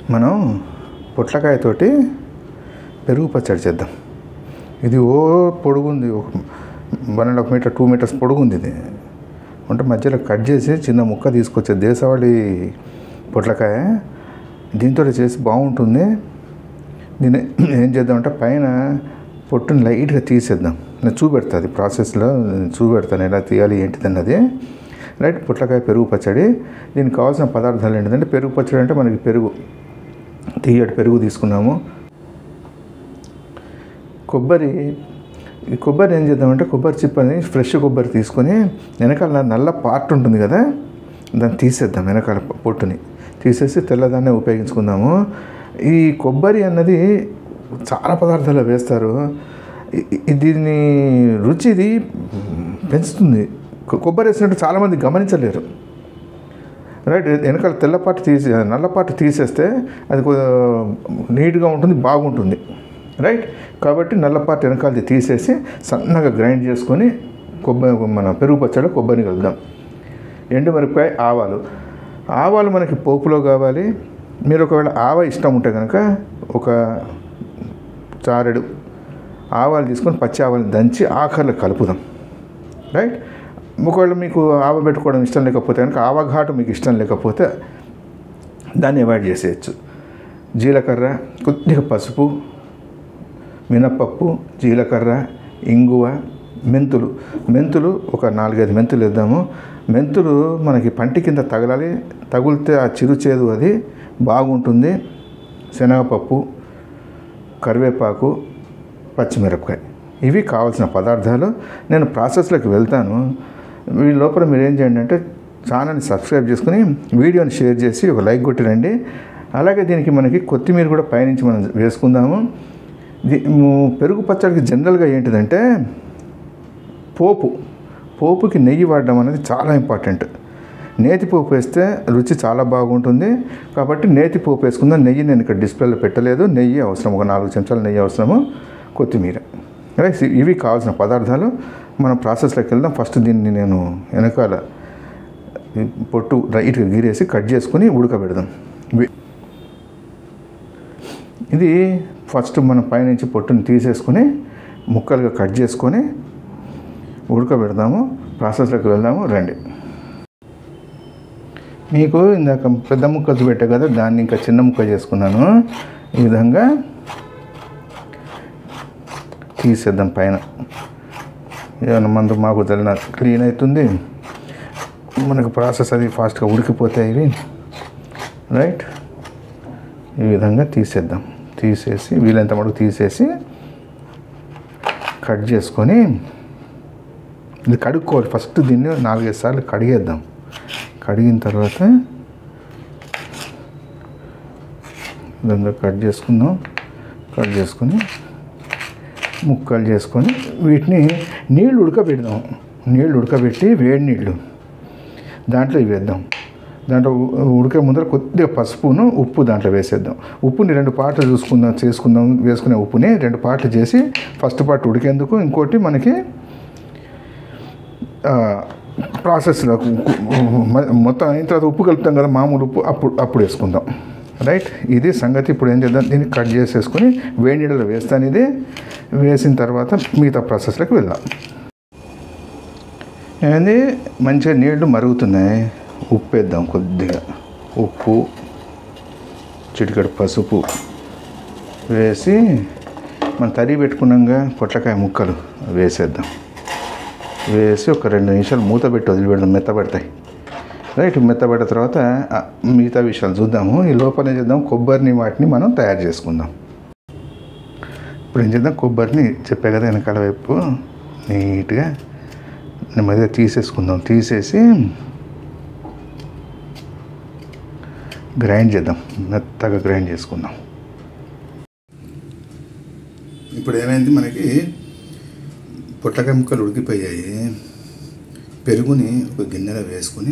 మనం పొట్లకాయతోటి పెరుగు పచ్చడి చేద్దాం ఇది ఓ పొడుగుంది ఒక one and half meter two meters పొడుగుంది ఇది అంటే మధ్యలో కట్ చేసి చిన్న ముక్క తీసుకొచ్చే దేశవాళీ పొట్లకాయ దీంతో చేసి బాగుంటుంది దీన్ని ఏం చేద్దామంటే పైన పొట్టుని లైట్గా తీసేద్దాం నేను చూపెడతాది ప్రాసెస్లో చూపెడతాను ఎలా తీయాలి ఏంటిది అన్నది రైట్ పుట్లకాయ పెరుగు పచ్చడి దీనికి కావాల్సిన పదార్థాలు ఏంటంటే పెరుగు పచ్చడి అంటే మనకి పెరుగు తీయటి పెరుగు తీసుకున్నాము కొబ్బరి ఈ కొబ్బరి ఏం చేద్దామంటే కొబ్బరి చిప్పని ఫ్రెష్ కొబ్బరి తీసుకొని వెనకాల నల్ల పార్ట్ ఉంటుంది కదా దాన్ని తీసేద్దాం వెనకాల పొట్టుని తీసేసి తెల్లదాన్నే ఉపయోగించుకుందాము ఈ కొబ్బరి అన్నది చాలా పదార్థాలు వేస్తారు ఇ- ఇ- దీని రుచి ఇది పెంచుతుంది కొ- కొబ్బరి వేసినట్టు చాలామంది గమనించలేరు రైట్ వెనకాల తెల్లపాటు తీసి నల్లపాటు తీసేస్తే అది కొ- నీట్గా ఉంటుంది బాగుంటుంది రైట్ కాబట్టి నల్లపాటు వెనకాలది తీసేసి సన్నగా గ్రైండ్ చేసుకొని కొబ్బరి మన పెరుగు పచ్చడి కొబ్బరిని కలుద్దాం ఎండుమిరపకాయ ఆవాలు ఆవాలు మనకి పోపులో కావాలి మీరు ఒకవేళ ఆవ ఇష్టం ఉంటే కనుక ఒక చారెడు ఆవాలు తీసుకొని పచ్చి ఆవాలు దంచి ఆఖర్లో కలుపుదాం రైట్ ఒకవేళ మీకు ఆవ పెట్టుకోవడం ఇష్టం లేకపోతే కనుక ఆవ ఘాటు మీకు ఇష్టం లేకపోతే దాన్ని అవాయిడ్ చేసేయచ్చు జీలకర్ర కొద్దిగా పసుపు మినప్పప్పు జీలకర్ర ఇంగువ మెంతులు మెంతులు ఒక నాలుగైదు మెంతులు వేద్దాము మెంతులు మనకి పంటి కింద తగలాలి తగిలితే ఆ చిరుచేదు అది బాగుంటుంది శనగపప్పు కరివేపాకు పచ్చిమిరపకాయ ఇవి కావాల్సిన పదార్థాలు నేను ప్రాసెస్లోకి వెళ్తాను ఈ లోపల మీరు ఏం చేయండి అంటే ఛానల్ని సబ్స్క్రైబ్ చేసుకుని వీడియోని షేర్ చేసి ఒక లైక్ కొట్టిరండి అలాగే దీనికి మనకి కొత్తిమీర కూడా పైనుంచి మనం వేసుకుందాము దీ- ము- పెరుగు పచ్చడికి జనరల్గా ఏంటిదంటే పోపు పోపుకి నెయ్యి వాడడం అనేది చాలా ఇంపార్టెంట్ నేతి పోపు వేస్తే రుచి చాలా బాగుంటుంది కాబట్టి నేతి పోపు వేసుకుందాం నెయ్యి నేను ఇక్కడ డిస్ప్లేలో పెట్టలేదు నెయ్యి అవసరం ఒక నాలుగు చెంచాల నెయ్యి అవసరము కొత్తిమీర రైట్ ఇవి కావాల్సిన పదార్థాలు మనం ప్రాసెస్లోకి వెళ్దాం ఫస్ట్ దీన్ని నేను వెనకాల ఈ పొట్టు రైట్గా గీరేసి కట్ చేసుకుని ఉడకబెడదాం ఇవి- ఇది ఫస్ట్ మనం పైనుంచి పొట్టుని తీసేసుకొని ముక్కలుగా కట్ చేసుకొని ఉడకబెడదాము ప్రాసెస్లోకి వెళ్దాము రండి మీకు ఇందాక పెద్ద ముక్క చూపెట్టా కదా దాన్ని ఇంకా చిన్న ముక్క చేసుకున్నాను ఈ విధంగా తీసేద్దాం పైన ఏమైనా మందు మాకు తెలియన క్లీన్ అవుతుంది మనకు ప్రాసెస్ అది ఫాస్ట్గా ఉడికిపోతాయి ఇవి రైట్ ఈ విధంగా తీసేద్దాం తీసేసి వీలైనంత మటుకు తీసేసి కట్ చేసుకొని ఇది కడుక్కోవాలి ఫస్ట్ దీన్ని నాలుగైదు సార్లు కడిగేద్దాం కడిగిన తర్వాత ఈ విధంగా కట్ చేసుకుందాం కట్ చేసుకొని ముక్కలు చేసుకొని వీటిని నీళ్ళు ఉడకబెడదాం నీళ్ళు ఉడకబెట్టి వేడి నీళ్ళు దాంట్లో ఇవి వేద్దాం దాంట్లో ఉ- ఉడికే ముందర కొద్దిగా పసుపును ఉప్పు దాంట్లో వేసేద్దాం ఉప్పుని రెండు పాటలు చూసుకుందాం చేసుకుందాం వేసుకునే ఉప్పుని రెండు పాటలు చేసి ఫస్ట్ పార్ట్ ఉడికేందుకు ఇంకోటి మనకి ఆ, ప్రాసెస్లో మ- మొత్తం అయిన తర్వాత ఉప్పు కలుపుతాం కదా మామూలు ఉప్పు అప్పుడు అప్పుడు వేసుకుందాం రైట్ ఇది సంగతి ఇప్పుడు ఏం చేద్దాం దీన్ని కట్ చేసేసుకొని వేడి నీళ్ళలో వేస్తాను ఇది వేసిన తర్వాత మిగతా ప్రాసెస్లోకి వెళ్దాం ఏంది మంచిగా నీళ్లు మరుగుతున్నాయి ఉప్పు వేద్దాం కొద్దిగా ఉప్పు చిటికెడు పసుపు వేసి మనం తరిగి పెట్టుకున్నాగా పొట్లకాయ ముక్కలు వేసేద్దాం వేసి ఒక రెండు నిమిషాలు మూత పెట్టి వదిలిపెడదాం మెత్తబడతాయి రైట్ మెత్తబడిన తర్వాత ఆ, మిగతా విషయాలు చూద్దాము ఈ లోపల ఏం చేద్దాం కొబ్బరిని వాటిని మనం తయారు చేసుకుందాం ఇప్పుడు ఏం చేద్దాం కొబ్బరిని చెప్పే కదా వెనకాల వైపు నీట్గా నెమ్మదిగా తీసేసుకుందాం తీసేసి గ్రైండ్ చేద్దాం మెత్తగా గ్రైండ్ చేసుకుందాం ఇప్పుడు ఏమైంది మనకి పొట్లకాయ ముక్కలు ఉడికిపోయాయి పెరుగుని ఒక గిన్నెలో వేసుకొని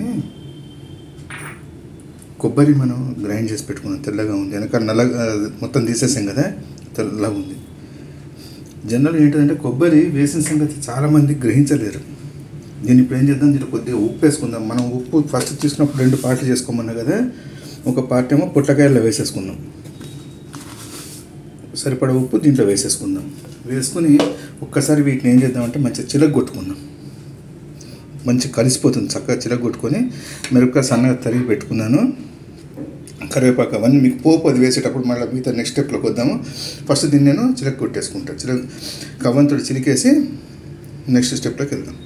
కొబ్బరి మనం గ్రైండ్ చేసి పెట్టుకున్నాం తెల్లగా ఉంది వెనకాల నల్లగా మొత్తం తీసేసాం కదా తెల్లగా ఉంది జనరల్ ఏంటంటే కొబ్బరి వేసిన సంగతి చాలామంది గ్రహించలేరు దీన్ని ఇప్పుడు ఏం చేద్దాం దీంట్లో కొద్దిగా ఉప్పు వేసుకుందాం మనం ఉప్పు ఫస్ట్ తీసుకున్నప్పుడు రెండు పాటలు చేసుకోమన్నా కదా ఒక పార్ట్ ఏమో పుట్టకాయల్లో వేసేసుకుందాం సరిపడ ఉప్పు దీంట్లో వేసేసుకుందాం వేసుకుని ఒక్కసారి వీటిని ఏం చేద్దామంటే మంచిగా చిలగొట్టుకుందాం మంచి కలిసిపోతుంది చక్కగా చిలగొట్టుకొని మిరపకాయ సన్నగా తరిగి పెట్టుకున్నాను కరివేపాకు అవన్నీ మీకు పోపు అది వేసేటప్పుడు మళ్ళీ మిగతా నెక్స్ట్ స్టెప్లోకి వద్దాము ఫస్ట్ దీన్ని నేను చిలక కొట్టేసుకుంటాను చిలక కవ్వంతుడు చిలికేసి నెక్స్ట్ స్టెప్లోకి వెళ్దాం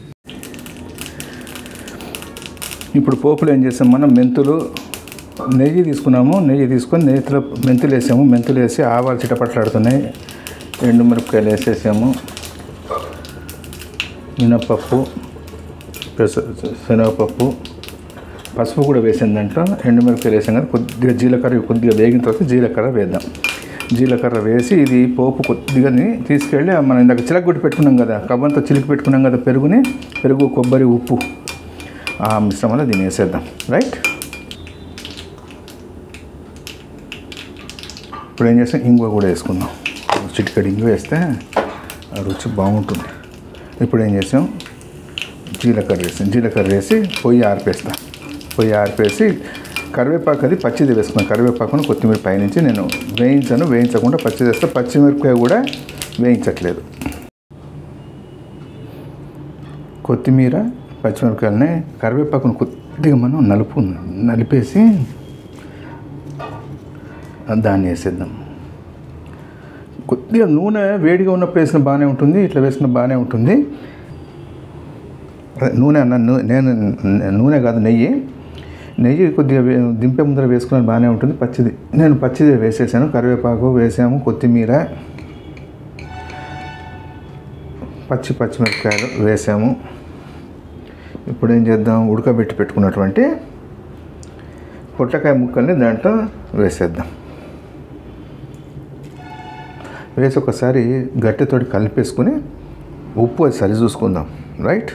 ఇప్పుడు పోపులు ఏం చేసాం మనం మెంతులు నెయ్యి తీసుకున్నాము నెయ్యి తీసుకొని నెయ్యిలో మెంతులు వేసాము మెంతులు వేసి ఆవాలు చిటపట్లాడుతున్నాయి ఎండు మిరపకాయలు వేసేసాము మినపప్పు పెస శనగపప్పు పసుపు కూడా వేసాను దాంట్లో ఎండుమిరపకాయలు వేసాం కదా కొద్దిగా జీలకర్ర కొద్దిగా వేగిన తర్వాత జీలకర్ర వేద్దాం జీలకర్ర వేసి ఇది పోపు కొద్దిగా తీసుకెళ్ళి మనం ఇందాక చిలకగొట్టి పెట్టుకున్నాం కదా కవ్వంతో చిలికి పెట్టుకున్నాం కదా పెరుగుని పెరుగు కొబ్బరి ఉప్పు ఆ మిశ్రమంలో దీన్ని వేసేద్దాం రైట్ ఇప్పుడు ఏం చేస్తాం ఇంగువ కూడా వేసుకుందాం చిటికడి ఇంగువ వేస్తే ఆ రుచి బాగుంటుంది ఇప్పుడు ఏం చేసాం జీలకర్ర వేసాం జీలకర్ర వేసి పొయ్యి ఆర్పేస్తాం పొయ్యి ఆర్పేసి కరివేపాకు అది పచ్చిది వేసుకున్నాను కరివేపాకును కొత్తిమీర పైనుంచి నేను వేయించాను వేయించకుండా పచ్చిది వేస్తే పచ్చిమిరపకాయ కూడా వేయించట్లేదు కొత్తిమీర పచ్చిమిరపకాయలని కరివేపాకును కొద్దిగా మనం నలుపు నలిపేసి దాన్ని వేసేద్దాం కొద్దిగా నూనె వేడిగా ఉన్నప్పుడు వేసిన బాగానే ఉంటుంది ఇట్లా వేసిన బాగానే ఉంటుంది అదే నూనె అన్న నూ- నేను నూనె కాదు నెయ్యి నెయ్యి కొద్దిగా వే- దింపే ముందర వేసుకున్నాను బాగానే ఉంటుంది పచ్చిది నేను పచ్చిది వేసేసాను కరివేపాకు వేసాము కొత్తిమీర పచ్చి పచ్చిమిరపకాయలు వేసాము ఇప్పుడు ఏం చేద్దాం ఉడకబెట్టి పెట్టుకున్నటువంటి పొట్టకాయ ముక్కల్ని దాంట్లో వేసేద్దాం వేసి ఒకసారి గట్టితోటి కలిపేసుకుని ఉప్పు అది సరి చూసుకుందాం రైట్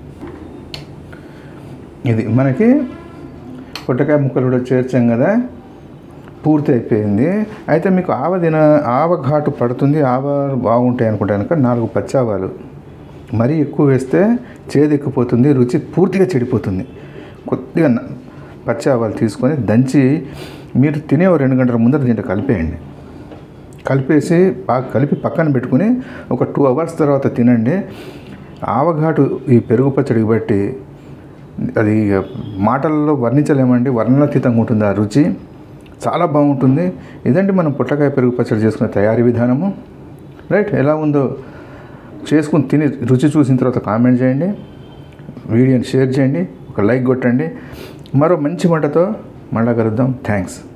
ఇది మనకి పొట్టకాయ ముక్కలు కూడా చేర్చాం కదా పూర్తి అయిపోయింది అయితే మీకు ఆవ తిన ఆవ ఘాటు పడుతుంది ఆవ బాగుంటాయి అనుకుంటే కనుక నాలుగు పచ్చావాలు మరీ ఎక్కువ వేస్తే చేదెక్కిపోతుంది రుచి పూర్తిగా చెడిపోతుంది కొద్దిగా న- పచ్చి ఆవాలు తీసుకొని దంచి మీరు తినే ఓ రెండు గంటల ముందర దీంట్లో కలిపేయండి కలిపేసి బాగా కలిపి పక్కన పెట్టుకుని ఒక టూ అవర్స్ తర్వాత తినండి ఆవఘాటు ఈ పెరుగు పచ్చడికి బట్టి అది మాటల్లో వర్ణించలేమండి వర్ణనాతీతంగా ఉంటుంది ఆ రుచి చాలా బాగుంటుంది ఇదండి మనం పుట్టకాయ పెరుగు పచ్చడి చేసుకునే తయారీ విధానము రైట్ ఎలా ఉందో చేసుకుని తిని రుచి చూసిన తర్వాత కామెంట్ చేయండి వీడియోని షేర్ చేయండి ఒక లైక్ కొట్టండి మరో మంచి వంటతో మళ్ళా కలుద్దాం థ్యాంక్స్